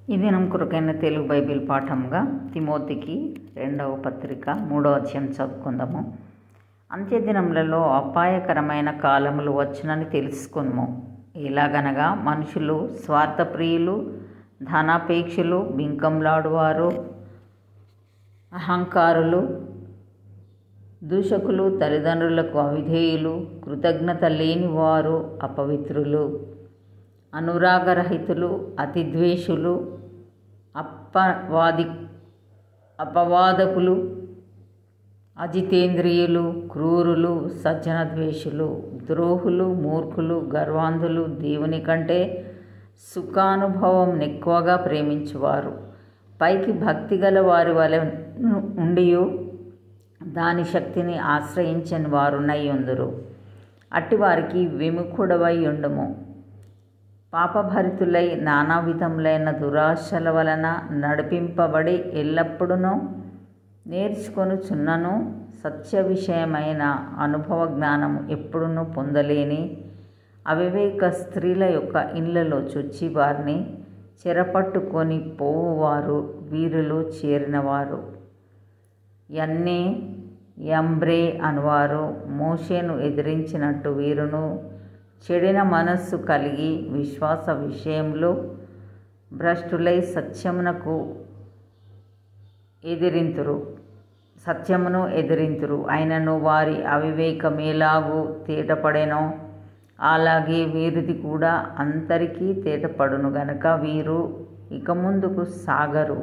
ఈ దినం కొరకైన తెలుగు బైబిల్ పాఠంగా తిమోతికి రెండవ పత్రిక మూడవ అధ్యాయం చదువుకుందాము అంత్యదినములలో అపాయకరమైన కాలములు వచ్చునని తెలుసుకున్నాము ఎలాగనగా మనుషులు స్వార్థప్రియులు ధనాపేక్షలు బింకంలాడువారు అహంకారులు దూషకులు తల్లిదండ్రులకు అవిధేయులు కృతజ్ఞత లేని వారు అపవిత్రులు అనురాగరహితులు అతిద్వేషులు అప్పవాది అపవాదకులు అజితేంద్రియులు క్రూరులు సజ్జనద్వేషులు ద్రోహులు మూర్ఖులు గర్వాంధులు దేవుని కంటే సుఖానుభవం ఎక్కువగా ప్రేమించువారు పైకి భక్తి గల వారి వలె ఉండి దాని శక్తిని ఆశ్రయించని వారునై ఉందురు అట్టివారికి విముఖుడవై ఉండుము పాపభరితులై నానా విధములైన దురాశల వలన నడిపింపబడి ఎల్లప్పుడూ నేర్చుకొనుచున్నను సత్య విషయమైన అనుభవ జ్ఞానము ఎప్పుడునూ పొందలేని అవివేక స్త్రీల యొక్క ఇళ్లలో చొచ్చి వారిని చెరపట్టుకొని పోవువారు వీరిలో చేరినవారు యన్నే యంబ్రే అనువారు మోషేను ఎదిరించినట్టు వీరును చెడిన మనస్సు కలిగి విశ్వాస విషయంలో భ్రష్టులై సత్యమునకు ఎదిరింతురు సత్యమును ఎదిరింతురు అయినను వారి అవివేకమేలాగు తేటపడెనో అలాగే వీరిది కూడా అందరికీ తేటపడును గనక వీరు ఇక ముందుకు సాగరు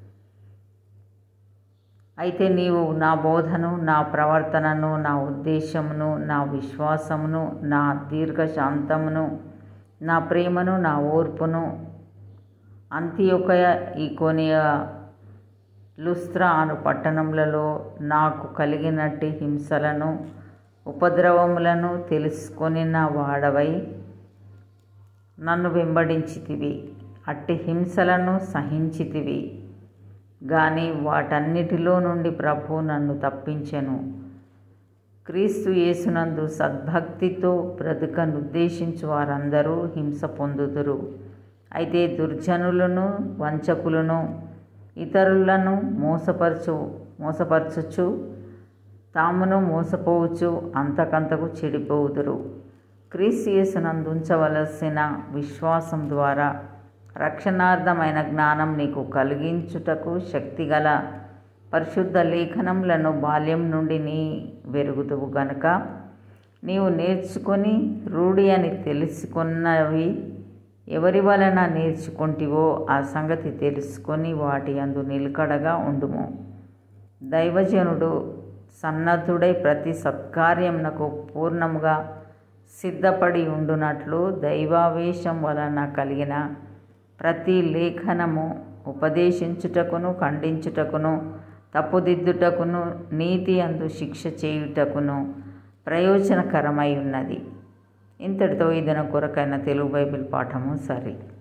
అయితే నీవు నా బోధను నా ప్రవర్తనను నా ఉద్దేశమును నా విశ్వాసమును నా దీర్ఘశాంతమును నా ప్రేమను నా ఓర్పును అంత్యొకయ ఈకోనియ లుస్త్రా అను పట్టణములలో నాకు కలిగినట్టి హింసలను ఉపద్రవములను తెలుసుకొని నా వాడవై నన్ను వెంబడించితివి అట్టి హింసలను సహించితివి గాని వాటన్నిటిలో నుండి ప్రభు నన్ను తప్పించెను క్రీస్తు యేసునందు సద్భక్తితో బ్రతుకనుద్దేశించు వారందరూ హింస పొందుదురు అయితే దుర్జనులను వంచకులను ఇతరులను మోసపరచు మోసపరచుచు తామును మోసపోవచ్చు అంతకంతకు చెడిపోవుదురు క్రీస్తు యేసునందు ఉంచవలసిన విశ్వాసం ద్వారా రక్షణార్థమైన జ్ఞానం నీకు కలిగించుటకు శక్తిగల పరిశుద్ధ లేఖనములను బాల్యం నుండి నీ వెరుగుదువు గనుక నీవు నేర్చుకొని రూఢి అని తెలుసుకున్నవి ఎవరి వలన నేర్చుకుంటివో ఆ సంగతి తెలుసుకొని వాటి అందు నిలకడగా ఉండుము దైవజనుడు సన్నద్ధుడై ప్రతి సత్కార్యమునకు పూర్ణముగా సిద్ధపడి ఉండునట్లు దైవావేశం వలన కలిగిన ప్రతి లేఖనము ఉపదేశించుటకును ఖండించుటకును తప్పుదిద్దుటకును నీతి అందు శిక్ష చేయుటకును ప్రయోజనకరమై ఉన్నది ఇంతటితో ఇదన కొరకైన తెలుగు బైబిల్ పాఠము సరే